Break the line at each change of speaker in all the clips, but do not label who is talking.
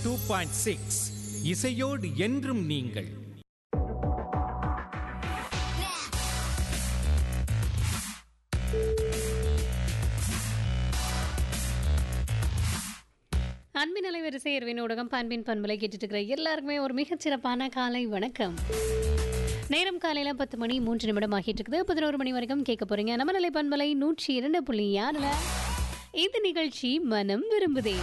two point six இசையோடு என்றும் நீங்கள்
அன்பின் அலைவரிசை இரவின் ஊடகம் பண்பின் பண்பலை கேட்டுட்டு இருக்கிற எல்லாருக்குமே ஒரு மிகச்சிறப்பான காலை வணக்கம் நேரம் காலையில் பத்து மணி மூன்று நிமிடம் ஆகிட்டு இருக்குது பதினோரு மணி வரைக்கும் கேட்க போறீங்க நம்ம நிலை பண்பலை நூற்றி இரண்டு புள்ளி ஆறுல இந்த நிகழ்ச்சி மனம் விரும்புதே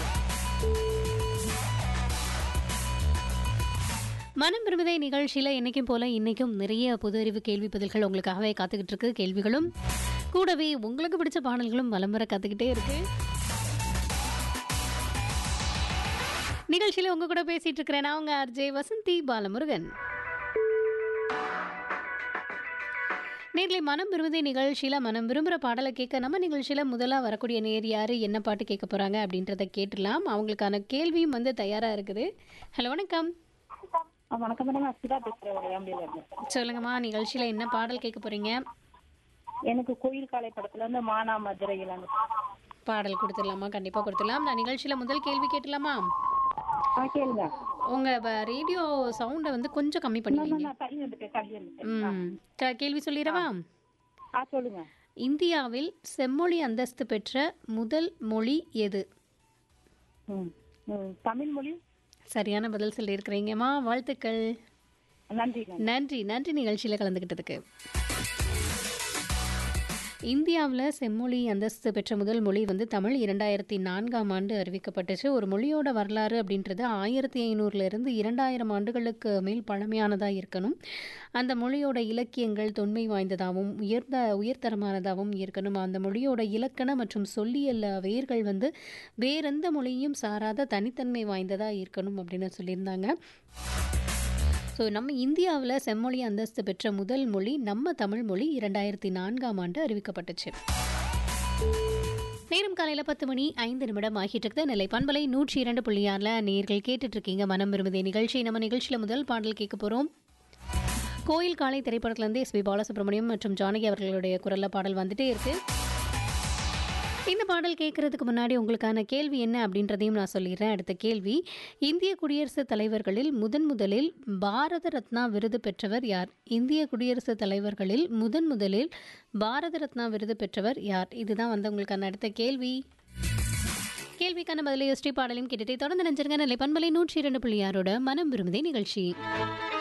மனம் விரும்புதே நிகழ்ச்சியில் என்னைக்கும் போல இன்னைக்கும் நிறைய பொது அறிவு கேள்வி பதில்கள் உங்களுக்காகவே காத்துக்கிட்டு இருக்கு கேள்விகளும் கூடவே உங்களுக்கு பிடிச்ச பாடல்களும் வலம் வர காத்துக்கிட்டே இருக்கு நிகழ்ச்சியில உங்க கூட பேசிட்டு இருக்கிறேன் நான் உங்க ஆர்ஜே வசந்தி பாலமுருகன் நேர்களை மனம் விரும்புதே நிகழ்ச்சியில மனம் விரும்புகிற பாடலை கேட்க நம்ம நிகழ்ச்சியில முதல்ல வரக்கூடிய நேர் யாரு என்ன பாட்டு கேட்க போறாங்க அப்படின்றத கேட்டுடலாம் அவங்களுக்கான கேள்வியும் வந்து தயாரா இருக்குது ஹலோ வணக்கம்
ஆ, வணக்கம் மேடம் நான் சுதா பேசுறேன் உடையாம்பியில இருந்து
சொல்லுங்கம்மா நிகழ்ச்சியில என்ன பாடல் கேட்க போறீங்க
எனக்கு கோயில் காலை படத்துல இருந்து மானா மதுரையில் அந்த
பாடல் கொடுத்துடலாமா கண்டிப்பா கொடுத்துடலாம் நான் நிகழ்ச்சியில முதல் கேள்வி கேட்டலாமா
ஆ கேளுங்க
உங்க ரேடியோ சவுண்டை வந்து கொஞ்சம் கம்மி பண்ணி
நான்
வைங்க
நான் தள்ளி வந்துட்டேன் தள்ளி வந்துட்டேன்
ம் க- கேள்வி சொல்லிடவா
ஆ சொல்லுங்க
இந்தியாவில் செம்மொழி அந்தஸ்து பெற்ற முதல் மொழி எது
ம் ம் தமிழ் மொழி
சரியான பதில் சொல்லியிருக்கிறீங்கம்மா வாழ்த்துக்கள்
நன்றி நன்றி
நன்றி நன்றி நிகழ்ச்சியில் கலந்துக்கிட்டதுக்கு இந்தியாவில் செம்மொழி அந்தஸ்து பெற்ற முதல் மொழி வந்து தமிழ் இரண்டாயிரத்தி நான்காம் ஆண்டு அறிவிக்கப்பட்டுச்சு ஒரு மொழியோட வரலாறு அப்படின்றது ஆயிரத்தி ஐநூறுலேருந்து இரண்டாயிரம் ஆண்டுகளுக்கு மேல் பழமையானதாக இருக்கணும் அந்த மொழியோட இலக்கியங்கள் தொன்மை வாய்ந்ததாகவும் உயர்ந்த உயர்தரமானதாகவும் இருக்கணும் அந்த மொழியோட இலக்கண மற்றும் சொல்லியல் வேர்கள் வந்து வேறெந்த மொழியும் சாராத தனித்தன்மை வாய்ந்ததாக இருக்கணும் அப்படின்னு சொல்லியிருந்தாங்க ஸோ நம்ம இந்தியாவில் செம்மொழி அந்தஸ்து பெற்ற முதல் மொழி நம்ம தமிழ் மொழி இரண்டாயிரத்தி நான்காம் ஆண்டு அறிவிக்கப்பட்டுச்சு நேரம் காலையில் பத்து மணி ஐந்து நிமிடம் ஆகிட்டு இருக்குது நெல்லை பண்பலை நூற்றி இரண்டு புள்ளி ஆறில் நேர்கள் கேட்டுட்டு இருக்கீங்க மனம் விரும்புதே நிகழ்ச்சி நம்ம நிகழ்ச்சியில் முதல் பாடல் கேட்க போகிறோம் கோயில் காலை திரைப்படத்துலேருந்து எஸ்பி பாலசுப்ரமணியம் மற்றும் ஜானகி அவர்களுடைய குரல்ல பாடல் வந்துட்டே இருக்கு இந்த பாடல் கேட்கறதுக்கு முன்னாடி உங்களுக்கான கேள்வி என்ன அப்படின்றதையும் நான் சொல்லிடுறேன் அடுத்த கேள்வி இந்திய குடியரசுத் தலைவர்களில் முதன் முதலில் பாரத ரத்னா விருது பெற்றவர் யார் இந்திய குடியரசுத் தலைவர்களில் முதன் முதலில் பாரத ரத்னா விருது பெற்றவர் யார் இதுதான் வந்து உங்களுக்கான அடுத்த கேள்வி கேள்விக்கான பதிலை ஸ்ரீ பாடலையும் கேட்டுட்டே தொடர்ந்து நினைச்சிருங்க நிலை பண்பலை நூற்றி இரண்டு புள்ளி ஆறோட மனம் விரும்புதே நிகழ்ச்சி